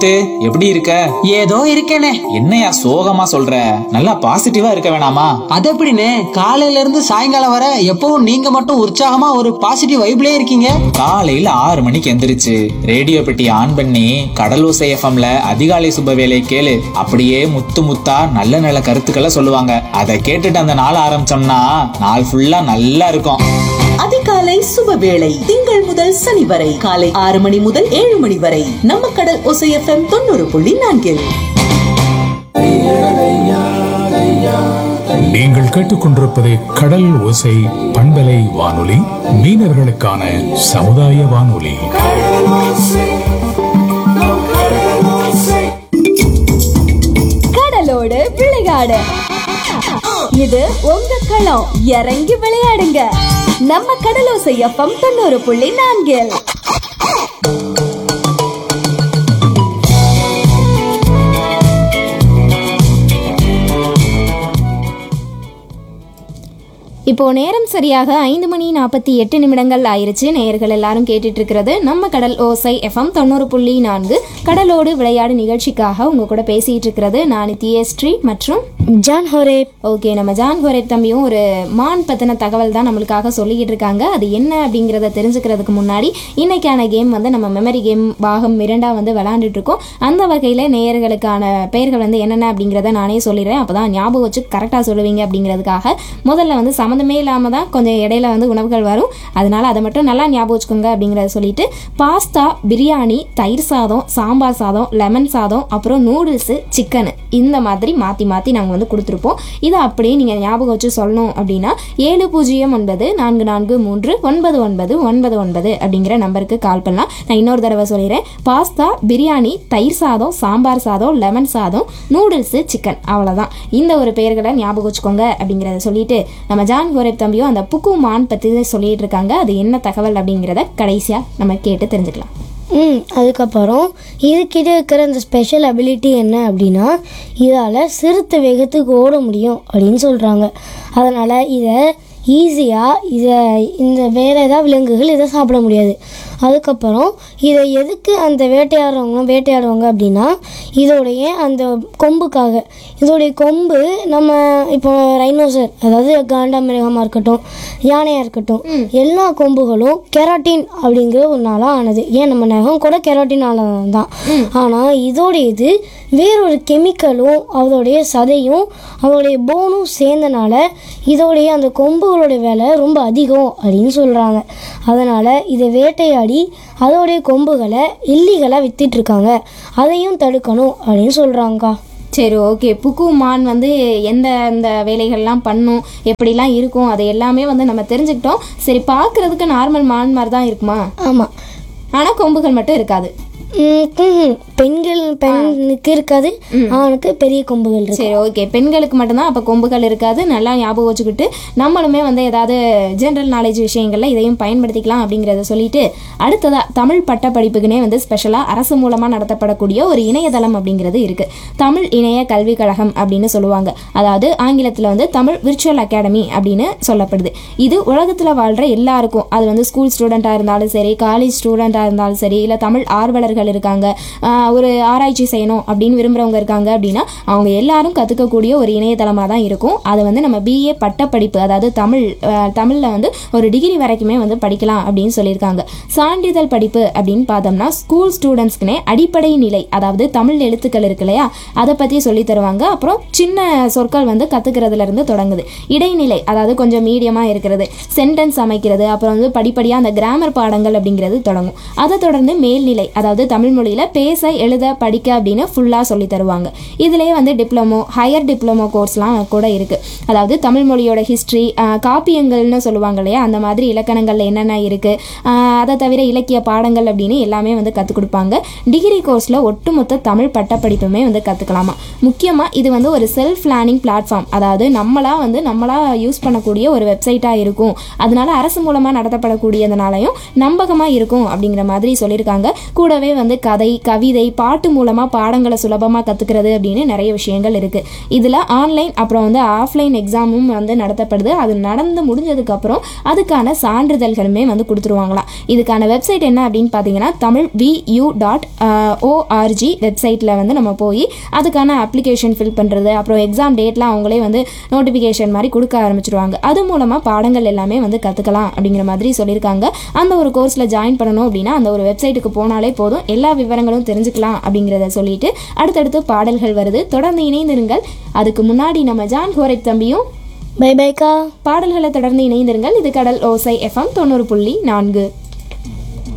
முத்து எப்படி இருக்க ஏதோ இருக்கேனே என்னையா சோகமா சொல்ற நல்லா பாசிட்டிவா இருக்க வேணாமா அது எப்படின்னு காலையில இருந்து சாயங்காலம் வர எப்பவும் நீங்க மட்டும் உற்சாகமா ஒரு பாசிட்டிவ் வைப்லயே இருக்கீங்க காலையில ஆறு மணிக்கு எந்திரிச்சு ரேடியோ பெட்டி ஆன் பண்ணி கடலோசை எஃப்எம்ல அதிகாலை சுப வேலை கேளு அப்படியே முத்து முத்தா நல்ல நல்ல கருத்துக்களை சொல்லுவாங்க அதை கேட்டுட்டு அந்த நாள் ஆரம்பிச்சோம்னா நாள் ஃபுல்லா நல்லா இருக்கும் அதிகாலை சுபவேளை திங்கள் முதல் சனி வரை காலை ஆறு மணி முதல் ஏழு மணி வரை நம்ம கடல் ஒசை எஃப்எம் தொண்ணூறு புள்ளி நான்கில் நீங்கள் கேட்டுக்கொண்டிருப்பது கடல் ஓசை பண்பலை வானொலி மீனவர்களுக்கான சமுதாய வானொலி கடலோடு விளையாடு இது உங்க களம் இறங்கி விளையாடுங்க நம்ம கடலோசை எஃப்எம் தொண்ணூறு புள்ளி நான்கில் இப்போ நேரம் சரியாக ஐந்து மணி நாற்பத்தி எட்டு நிமிடங்கள் ஆயிருச்சு நேயர்கள் எல்லாரும் கேட்டுட்டு இருக்கிறது நம்ம கடல் ஓசை எஃப்எம் தொண்ணூறு புள்ளி நான்கு கடலோடு விளையாடு நிகழ்ச்சிக்காக உங்க கூட பேசிட்டு இருக்கிறது நான் தியஸ்ரீ மற்றும் ஜான் ஹோரேப் ஓகே நம்ம ஜான் கோரேப் தம்பியும் ஒரு மான் பற்றின தகவல் தான் நம்மளுக்காக சொல்லிக்கிட்டு இருக்காங்க அது என்ன அப்படிங்கிறத தெரிஞ்சுக்கிறதுக்கு முன்னாடி இன்னைக்கான கேம் வந்து நம்ம மெமரி கேம் பாகம் இரண்டா வந்து விளாண்டுட்டு இருக்கோம் அந்த வகையில் நேயர்களுக்கான பெயர்கள் வந்து என்னென்ன அப்படிங்கிறத நானே சொல்லிடுறேன் அப்போ தான் ஞாபகம் வச்சு கரெக்டாக சொல்லுவீங்க அப்படிங்கிறதுக்காக முதல்ல வந்து சம்மந்தமே இல்லாமல் தான் கொஞ்சம் இடையில வந்து உணவுகள் வரும் அதனால அதை மட்டும் நல்லா ஞாபகம் வச்சுக்கோங்க அப்படிங்கிறத சொல்லிட்டு பாஸ்தா பிரியாணி தயிர் சாதம் சாம்பார் சாதம் லெமன் சாதம் அப்புறம் நூடுல்ஸு சிக்கனு இந்த மாதிரி மாற்றி மாற்றி நாங்கள் வந்து கொடுத்துருப்போம் இதை அப்படியே நீங்கள் ஞாபகம் வச்சு சொல்லணும் அப்படின்னா ஏழு பூஜ்ஜியம் ஒன்பது நான்கு நான்கு மூன்று ஒன்பது ஒன்பது ஒன்பது ஒன்பது அப்படிங்கிற நம்பருக்கு கால் பண்ணலாம் நான் இன்னொரு தடவை சொல்லிடுறேன் பாஸ்தா பிரியாணி தயிர் சாதம் சாம்பார் சாதம் லெமன் சாதம் நூடுல்ஸு சிக்கன் அவ்வளோதான் இந்த ஒரு பெயர்களை ஞாபகம் வச்சுக்கோங்க அப்படிங்கிறத சொல்லிட்டு நம்ம ஜான் கோரேப் தம்பியும் அந்த புக்கு மான் பற்றி சொல்லிட்டு இருக்காங்க அது என்ன தகவல் அப்படிங்கிறத கடைசியாக நம்ம கேட்டு தெரிஞ்சுக்கலாம் ம் அதுக்கப்புறம் இதுக்கிட்ட இருக்கிற இந்த ஸ்பெஷல் அபிலிட்டி என்ன அப்படின்னா இதால் சிறுத்தை வேகத்துக்கு ஓட முடியும் அப்படின்னு சொல்கிறாங்க அதனால் இதை ஈஸியாக இதை இந்த வேறு ஏதாவது விலங்குகள் இதை சாப்பிட முடியாது அதுக்கப்புறம் இதை எதுக்கு அந்த வேட்டையாடுறவங்க வேட்டையாடுவாங்க அப்படின்னா இதோடைய அந்த கொம்புக்காக இதோடைய கொம்பு நம்ம இப்போ ரைனோசர் அதாவது காண்டாமிருகமாக இருக்கட்டும் யானையாக இருக்கட்டும் எல்லா கொம்புகளும் கெராட்டின் அப்படிங்கிற ஒரு நாளாக ஆனது ஏன் நம்ம நகம் கூட கெராட்டின் தான் ஆனால் இதோடைய இது வேறொரு கெமிக்கலும் அதோடைய சதையும் அதோடைய போனும் சேர்ந்தனால இதோடைய அந்த கொம்புகளோட விலை ரொம்ப அதிகம் அப்படின்னு சொல்கிறாங்க அதனால் இதை வேட்டையாடி அதோடைய கொம்புகளை இல்லீகலாக வித்துட்ருக்காங்க அதையும் தடுக்கணும் அப்படின்னு சொல்கிறாங்கக்கா சரி ஓகே புக்கு மான் வந்து எந்த அந்த வேலைகள்லாம் பண்ணும் எப்படிலாம் இருக்கும் அது எல்லாமே வந்து நம்ம தெரிஞ்சுக்கிட்டோம் சரி பார்க்கறதுக்கு நார்மல் மான் மாதிரி தான் இருக்குமா ஆமாம் ஆனால் கொம்புகள் மட்டும் இருக்காது பெண்கள் பெண்ணுக்கு இருக்காது ஆணுக்கு பெரிய கொம்புகள் இருக்கு சரி ஓகே பெண்களுக்கு மட்டும்தான் அப்போ கொம்புகள் இருக்காது நல்லா ஞாபகம் வச்சுக்கிட்டு நம்மளுமே வந்து ஏதாவது ஜென்ரல் நாலேஜ் விஷயங்கள்ல இதையும் பயன்படுத்திக்கலாம் அப்படிங்கிறத சொல்லிட்டு அடுத்ததா தமிழ் பட்ட படிப்புக்குனே வந்து ஸ்பெஷலாக அரசு மூலமாக நடத்தப்படக்கூடிய ஒரு இணையதளம் அப்படிங்கிறது இருக்கு தமிழ் இணைய கல்விக் கழகம் அப்படின்னு சொல்லுவாங்க அதாவது ஆங்கிலத்தில் வந்து தமிழ் விர்ச்சுவல் அகாடமி அப்படின்னு சொல்லப்படுது இது உலகத்தில் வாழ்கிற எல்லாருக்கும் அது வந்து ஸ்கூல் ஸ்டூடெண்ட்டாக இருந்தாலும் சரி காலேஜ் ஸ்டூடெண்ட்டாக இருந்தாலும் சரி இல்லை தமிழ் ஆர்வலர்கள் இருக்காங்க ஆஹ் ஒரு ஆராய்ச்சி செய்யணும் அப்படின்னு விரும்புகிறவங்க இருக்காங்க அப்படின்னா அவங்க எல்லாரும் கற்றுக்கக்கூடிய ஒரு இணையதளமாக தான் இருக்கும் அதை வந்து நம்ம பிஏ பட்டப்படிப்பு அதாவது தமிழ் தமிழில் வந்து ஒரு டிகிரி வரைக்குமே வந்து படிக்கலாம் அப்படின்னு சொல்லியிருக்காங்க சான்றிதழ் படிப்பு அப்படின்னு பார்த்தோம்னா ஸ்கூல் ஸ்டூடெண்ட்ஸ்க்குனே அடிப்படை நிலை அதாவது தமிழ் எழுத்துக்கள் இருக்கு இல்லையா அதை பற்றி சொல்லி தருவாங்க அப்புறம் சின்ன சொற்கள் வந்து கற்றுக்கிறதுல இருந்து தொடங்குது இடைநிலை அதாவது கொஞ்சம் மீடியமாக இருக்கிறது சென்டென்ஸ் அமைக்கிறது அப்புறம் வந்து படிப்படியாக அந்த கிராமர் பாடங்கள் அப்படிங்கிறது தொடங்கும் அதை தொடர்ந்து மேல்நிலை அதாவது தமிழ் மொழியில் பேச எழுத படிக்க அப்படின்னு ஃபுல்லாக சொல்லி தருவாங்க இதுலேயே வந்து டிப்ளமோ ஹையர் டிப்ளமோ கோர்ஸ்லாம் கூட இருக்குது அதாவது தமிழ் மொழியோட ஹிஸ்ட்ரி காப்பியங்கள்னு சொல்லுவாங்க இல்லையா அந்த மாதிரி இலக்கணங்களில் என்னென்ன இருக்குது அதை தவிர இலக்கிய பாடங்கள் அப்படின்னு எல்லாமே வந்து கற்றுக் கொடுப்பாங்க டிகிரி கோர்ஸில் ஒட்டுமொத்த தமிழ் பட்டப்படிப்புமே வந்து கற்றுக்கலாமா முக்கியமாக இது வந்து ஒரு செல்ஃப் லேர்னிங் பிளாட்ஃபார்ம் அதாவது நம்மளா வந்து நம்மளா யூஸ் பண்ணக்கூடிய ஒரு வெப்சைட்டாக இருக்கும் அதனால அரசு மூலமாக நடத்தப்படக்கூடியதுனாலையும் நம்பகமாக இருக்கும் அப்படிங்கிற மாதிரி சொல்லியிருக்காங்க கூடவே வந்து கதை கவிதை பாட்டு மூலமாக பாடங்களை சுலபமாக கற்றுக்கிறது அப்படின்னு நிறைய விஷயங்கள் இருக்குது இதில் ஆன்லைன் அப்புறம் வந்து ஆஃப்லைன் எக்ஸாமும் வந்து நடத்தப்படுது அது நடந்து முடிஞ்சதுக்கப்புறம் அதுக்கான சான்றிதழ்களுமே வந்து கொடுத்துருவாங்களாம் இதுக்கான வெப்சைட் என்ன அப்படின்னு பார்த்தீங்கன்னா தமிழ் வியூ டாட் ஓஆர்ஜி வெப்சைட்டில் வந்து நம்ம போய் அதுக்கான அப்ளிகேஷன் ஃபில் பண்ணுறது அப்புறம் எக்ஸாம் டேட்லாம் அவங்களே வந்து நோட்டிஃபிகேஷன் மாதிரி கொடுக்க ஆரம்பிச்சிருவாங்க அது மூலமாக பாடங்கள் எல்லாமே வந்து கற்றுக்கலாம் அப்படிங்கிற மாதிரி சொல்லியிருக்காங்க அந்த ஒரு கோர்ஸில் ஜாயின் பண்ணணும் அப்படின்னா அந்த ஒரு வெப்சைட்டுக்கு போனாலே போதும் எல்லா விவரங்களும் தெரிஞ்சுக்கலாம் அப்படிங்கிறத சொல்லிட்டு அடுத்தடுத்து பாடல்கள் வருது தொடர்ந்து இணைந்திருங்கள் அதுக்கு முன்னாடி நம்ம ஜான் ஹோரைப் தம்பியும் பை பைக்கா பாடல்களை தொடர்ந்து இணைந்திருங்கள் இது கடல் ஓசை எஃப்எம் தொண்ணூறு புள்ளி நான்கு